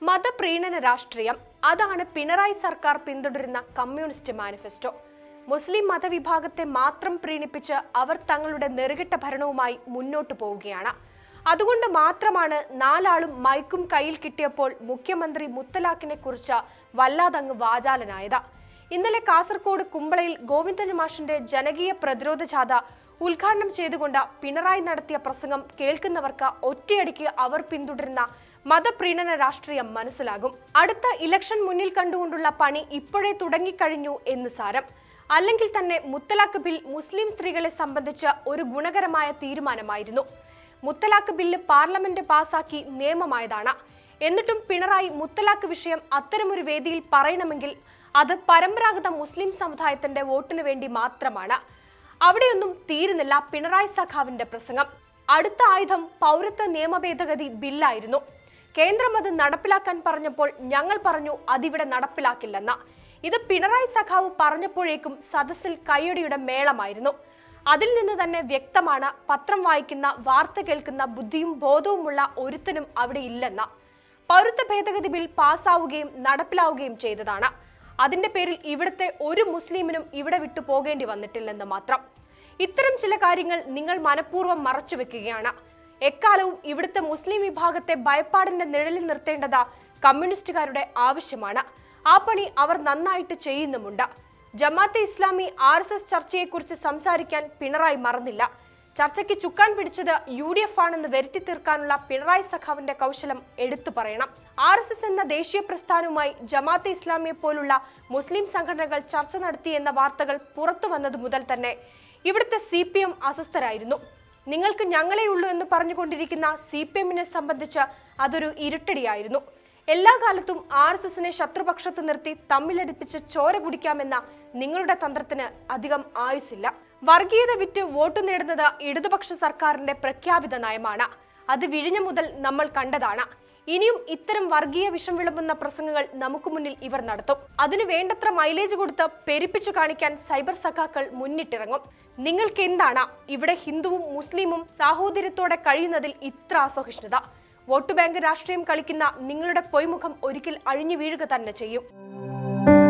മതപ്രീണന രാഷ്ട്രീയം അതാണ് പിണറായി സർക്കാർ പിന്തുടരുന്ന കമ്മ്യൂണിസ്റ്റ് മാനിഫെസ്റ്റോ മുസ്ലിം മതവിഭാഗത്തെ മാത്രം പ്രീണിപ്പിച്ച് അവർ തങ്ങളുടെ നെറുകെട്ട ഭരണവുമായി മുന്നോട്ടു പോവുകയാണ് അതുകൊണ്ട് മാത്രമാണ് നാലാളും മൈക്കും കയ്യിൽ കിട്ടിയപ്പോൾ മുഖ്യമന്ത്രി മുത്തലാഖിനെ കുറിച്ച് വല്ലാതങ്ങ് വാചാലനായത് ഇന്നലെ കാസർഗോഡ് കുമ്പളയിൽ ഗോവിന്ദൻ മാഷിന്റെ ജനകീയ പ്രതിരോധ ജാഥ ഉദ്ഘാടനം ചെയ്തുകൊണ്ട് പിണറായി നടത്തിയ പ്രസംഗം കേൾക്കുന്നവർക്ക് ഒറ്റയടിക്ക് അവർ പിന്തുടരുന്ന മതപ്രീണന രാഷ്ട്രീയം മനസ്സിലാകും അടുത്ത ഇലക്ഷൻ മുന്നിൽ കണ്ടുകൊണ്ടുള്ള പണി ഇപ്പോഴേ തുടങ്ങിക്കഴിഞ്ഞു എന്ന് സാരം അല്ലെങ്കിൽ തന്നെ മുത്തലാഖ് ബിൽ മുസ്ലിം സ്ത്രീകളെ സംബന്ധിച്ച് ഒരു ഗുണകരമായ തീരുമാനമായിരുന്നു മുത്തലാഖ് ബില്ല് പാർലമെന്റ് പാസാക്കി നിയമമായതാണ് എന്നിട്ടും പിണറായി മുത്തലാഖ് വിഷയം അത്തരമൊരു വേദിയിൽ പറയണമെങ്കിൽ അത് പരമ്പരാഗത മുസ്ലിം സമുദായത്തിന്റെ വോട്ടിന് വേണ്ടി മാത്രമാണ് അവിടെയൊന്നും തീരുന്നില്ല പിണറായി സഖാവിന്റെ പ്രസംഗം അടുത്ത ആയുധം പൗരത്വ നിയമ ഭേദഗതി ബില്ലായിരുന്നു കേന്ദ്രം അത് നടപ്പിലാക്കാൻ പറഞ്ഞപ്പോൾ ഞങ്ങൾ പറഞ്ഞു അതിവിടെ നടപ്പിലാക്കില്ലെന്ന് ഇത് പിണറായി സഖാവ് പറഞ്ഞപ്പോഴേക്കും സദസ്സിൽ കയ്യടിയുടെ മേളമായിരുന്നു അതിൽ നിന്ന് തന്നെ വ്യക്തമാണ് പത്രം വായിക്കുന്ന വാർത്ത കേൾക്കുന്ന ബുദ്ധിയും ബോധവുമുള്ള ഒരുത്തനും അവിടെ ഇല്ലെന്ന് പൗരത്വ ഭേദഗതി ബിൽ പാസ്സാവുകയും നടപ്പിലാവുകയും ചെയ്തതാണ് അതിന്റെ പേരിൽ ഇവിടുത്തെ ഒരു മുസ്ലിമിനും ഇവിടെ വിട്ടു പോകേണ്ടി വന്നിട്ടില്ലെന്ന് മാത്രം ഇത്തരം ചില കാര്യങ്ങൾ നിങ്ങൾ മനഃപൂർവ്വം മറച്ചുവെക്കുകയാണ് എക്കാലവും ഇവിടുത്തെ മുസ്ലിം വിഭാഗത്തെ ഭയപ്പാടിന്റെ നിഴലിൽ നിർത്തേണ്ടത് കമ്മ്യൂണിസ്റ്റുകാരുടെ ആവശ്യമാണ് ആ പണി അവർ നന്നായിട്ട് ചെയ്യുന്നുമുണ്ട് Jamaat-e Islami R S S ചർച്ചയെക്കുറിച്ച് സംസാരിക്കാൻ പിണറായി മറന്നില്ല ചർച്ചയ്ക്ക് ചുക്കാൻ പിടിച്ചത് യു ഡി എഫ് ആണെന്ന് വരുത്തി തീർക്കാനുള്ള പിണറായി സഖാവിന്റെ കൗശലം എടുത്തു പറയണം ആർ എസ് എസ് എന്ന ദേശീയ പ്രസ്ഥാനവുമായി ജമാഅത്തെ ഇസ്ലാമിയെ പോലുള്ള മുസ്ലിം സംഘടനകൾ ചർച്ച നടത്തിയെന്ന വാർത്തകൾ പുറത്തു വന്നത് മുതൽ തന്നെ ഇവിടുത്തെ സി പി എം അസ്വസ്ഥരായിരുന്നു നിങ്ങൾക്ക് ഞങ്ങളെ ഉള്ളൂ എന്ന് പറഞ്ഞുകൊണ്ടിരിക്കുന്ന സി പി എമ്മിനെ സംബന്ധിച്ച് അതൊരു ഇരുട്ടടിയായിരുന്നു എല്ലാ കാലത്തും ആർ എസ് എസിനെ ശത്രുപക്ഷത്ത് നിർത്തി തമ്മിലടിപ്പിച്ച് ചോര കുടിക്കാമെന്ന നിങ്ങളുടെ തന്ത്രത്തിന് അധികം ആയുസില്ല വർഗീയത വിറ്റ് വോട്ട് നേടുന്നത് ഇടതുപക്ഷ സർക്കാരിന്റെ പ്രഖ്യാപിത നയമാണ് അത് വിഴിഞ്ഞ മുതൽ നമ്മൾ കണ്ടതാണ് ഇനിയും ഇത്തരം വർഗീയ വിഷം വിളമ്പുന്ന പ്രസംഗങ്ങൾ നമുക്ക് മുന്നിൽ ഇവർ നടത്തും അതിനു വേണ്ടത്ര മൈലേജ് കൊടുത്ത് പെരിപ്പിച്ചു കാണിക്കാൻ സൈബർ സഖാക്കൾ മുന്നിട്ടിറങ്ങും നിങ്ങൾക്ക് എന്താണ് ഇവിടെ ഹിന്ദുവും മുസ്ലിമും സാഹോദര്യത്തോടെ കഴിയുന്നതിൽ ഇത്ര അസഹിഷ്ണുത വോട്ട് ബാങ്ക് രാഷ്ട്രീയം കളിക്കുന്ന നിങ്ങളുടെ പൊയ്മുഖം ഒരിക്കൽ അഴിഞ്ഞു വീഴുക തന്നെ ചെയ്യും